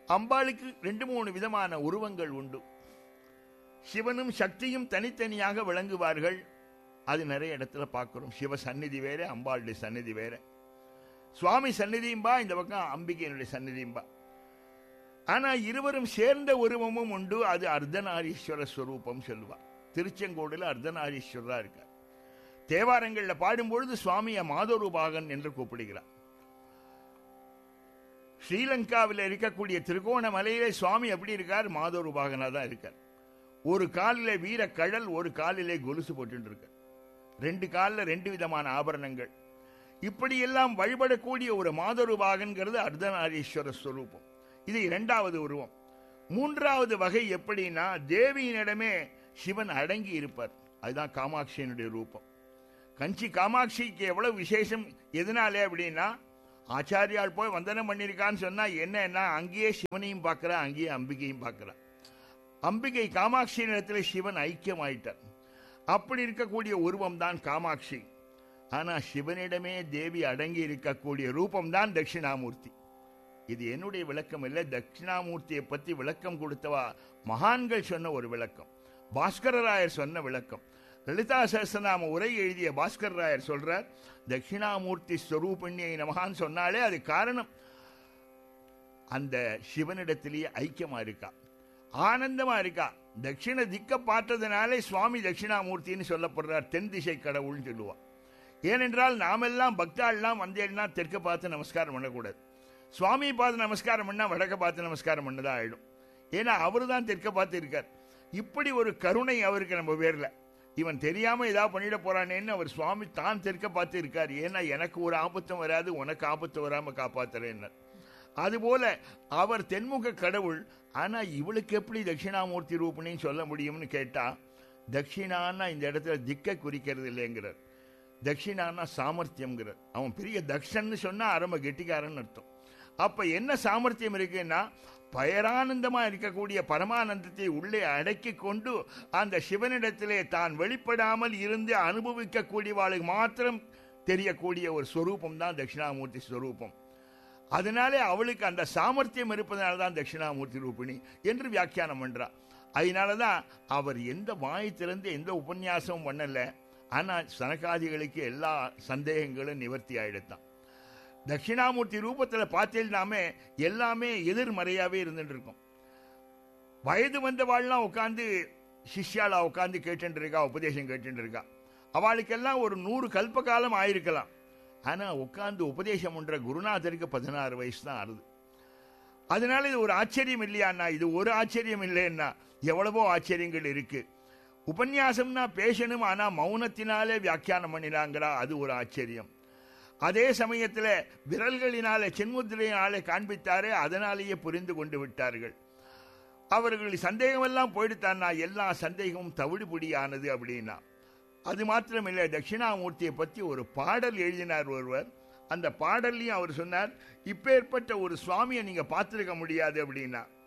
அம்பாளுக்கு ரெண்டு மூணு விதமான உருவங்கள் உண்டு சிவனும் சக்தியும் தனித்தனியாக விளங்குவார்கள் அது நிறைய இடத்துல பார்க்கிறோம் சிவ சந்நிதி வேற அம்பாளுடைய சந்நிதி வேற சுவாமி சந்நிதியும்பா இந்த பக்கம் அம்பிகையினுடைய சந்நிதியும்பா ஆனா இருவரும் சேர்ந்த உருவமும் உண்டு அது அர்த்தநாரீஸ்வர ஸ்வரூபம் சொல்லுவா திருச்செங்கோடுல அர்த்தநாரீஸ்வரரா இருக்கார் தேவாரங்கள்ல பாடும்பொழுது சுவாமிய மாதொருபாகன் என்று கூப்பிடுகிறார் ஸ்ரீலங்காவில் இருக்கக்கூடிய திருகோண மலையிலே சுவாமி எப்படி இருக்கார் மாதொருபாகனா தான் இருக்கார் ஒரு காலிலே வீர கழல் ஒரு காலிலே கொலுசு போட்டு இருக்கார் ரெண்டு காலில் ரெண்டு விதமான ஆபரணங்கள் இப்படியெல்லாம் வழிபடக்கூடிய ஒரு மாதொருபாகன்கிறது அர்த்தநாரீஸ்வர ஸ்வரூபம் இது இரண்டாவது உருவம் மூன்றாவது வகை எப்படின்னா தேவியினிடமே சிவன் அடங்கி இருப்பார் அதுதான் காமாட்சியினுடைய ரூபம் கஞ்சி காமாட்சிக்கு எவ்வளவு விசேஷம் எதனாலே அப்படின்னா ஆச்சாரியால் போய் வந்தனம் பண்ணியிருக்கான்னு சொன்னா என்னன்னா அங்கேயே சிவனையும் பார்க்கிறா அங்கேயே அம்பிகையும் பார்க்கிறா அம்பிகை காமாட்சி இடத்துல சிவன் ஐக்கியமாயிட்டார் அப்படி இருக்கக்கூடிய உருவம் தான் காமாட்சி ஆனா சிவனிடமே தேவி அடங்கி இருக்கக்கூடிய ரூபம் தான் தட்சிணாமூர்த்தி இது என்னுடைய விளக்கம் இல்லை தட்சிணாமூர்த்தியை பத்தி விளக்கம் கொடுத்தவா மகான்கள் சொன்ன ஒரு விளக்கம் பாஸ்கரராயர் சொன்ன விளக்கம் லலிதா சஹஸ்ரநாம உரை எழுதிய பாஸ்கர் ராயர் சொல்றார் தட்சிணாமூர்த்தி ஸ்வரூபிணியை நமகான்னு சொன்னாலே அது காரணம் அந்த சிவனிடத்திலேயே ஐக்கியமா இருக்கா ஆனந்தமா இருக்கா தட்சிண திக்க பார்த்ததுனாலே சுவாமி தட்சிணாமூர்த்தின்னு சொல்லப்படுறார் தென் திசை கடவுள்னு சொல்லுவா ஏனென்றால் நாமெல்லாம் பக்தாள்லாம் வந்தேன்னா தெற்க பார்த்து நமஸ்காரம் பண்ணக்கூடாது சுவாமி பார்த்து நமஸ்காரம் பண்ணா வடக்க பார்த்து நமஸ்காரம் பண்ணதான் ஆயிடும் ஏன்னா அவரு தான் தெற்க பார்த்து இருக்கார் இப்படி ஒரு கருணை அவருக்கு நம்ம பேர்ல இவன் தெரியாம ஏதாவது பண்ணிட போறானேன்னு அவர் சுவாமி தான் தெற்க பார்த்து இருக்கார் ஏன்னா எனக்கு ஒரு ஆபத்தும் வராது உனக்கு ஆபத்து வராம காப்பாத்துறேன்னு அதுபோல அவர் தென்முக கடவுள் ஆனா இவளுக்கு எப்படி தட்சிணாமூர்த்தி ரூபிணின்னு சொல்ல முடியும்னு கேட்டா தட்சிணான்னா இந்த இடத்துல திக்கை குறிக்கிறது இல்லைங்கிறார் தட்சிணான்னா சாமர்த்தியம்ங்கிறார் அவன் பெரிய தக்ஷன்னு சொன்னா அரம்ப கெட்டிக்காரன் அர்த்தம் அப்ப என்ன சாமர்த்தியம் இருக்குன்னா பயரானந்தமா இருக்கக்கூடிய பரமானந்தத்தை உள்ளே அடக்கி கொண்டு அந்த சிவனிடத்திலே தான் வெளிப்படாமல் இருந்து அனுபவிக்கக்கூடியவாளுக்கு மாத்திரம் தெரியக்கூடிய ஒரு ஸ்வரூபம் தான் தட்சிணாமூர்த்தி ஸ்வரூபம் அதனாலே அவளுக்கு அந்த சாமர்த்தியம் இருப்பதனால தான் தட்சிணாமூர்த்தி ரூபிணி என்று வியாக்கியானம் பண்றா அதனாலதான் அவர் எந்த வாய் திறந்து எந்த உபன்யாசமும் பண்ணல ஆனா சனகாதிகளுக்கு எல்லா சந்தேகங்களும் நிவர்த்தி ஆயிடுத்தான் தட்சிணாமூர்த்தி ரூபத்துல பார்த்தீங்கன்னாமே எல்லாமே எதிர்மறையாவே இருந்துட்டு இருக்கும் வயது வந்தவாள்லாம் உட்காந்து சிஷ்யாலா உட்காந்து கேட்டு இருக்கா உபதேசம் கேட்டு இருக்கா அவளுக்கெல்லாம் ஒரு நூறு கல்ப காலம் ஆயிருக்கலாம் ஆனா உட்கார்ந்து உபதேசம் பண்ற குருநாதருக்கு பதினாறு வயசு தான் ஆறுது அதனால இது ஒரு ஆச்சரியம் இல்லையாண்ணா இது ஒரு ஆச்சரியம் இல்லைன்னா எவ்வளவோ ஆச்சரியங்கள் இருக்கு உபன்யாசம்னா பேசணும் ஆனா மௌனத்தினாலே வியாக்கியானம் பண்ணினாங்கிறா அது ஒரு ஆச்சரியம் அதே சமயத்துல விரல்களினாலே சென்முத்திரையினாலே காண்பித்தாரே அதனாலேயே புரிந்து கொண்டு விட்டார்கள் அவர்கள் சந்தேகமெல்லாம் போயிடுத்தான்னா எல்லா சந்தேகமும் தவிடுபடியானது அப்படின்னா அது மாத்திரமில்லை தட்சிணாமூர்த்தியை பற்றி ஒரு பாடல் எழுதினார் ஒருவர் அந்த பாடல்லையும் அவர் சொன்னார் இப்பேற்பட்ட ஒரு சுவாமியை நீங்க பார்த்திருக்க முடியாது அப்படின்னா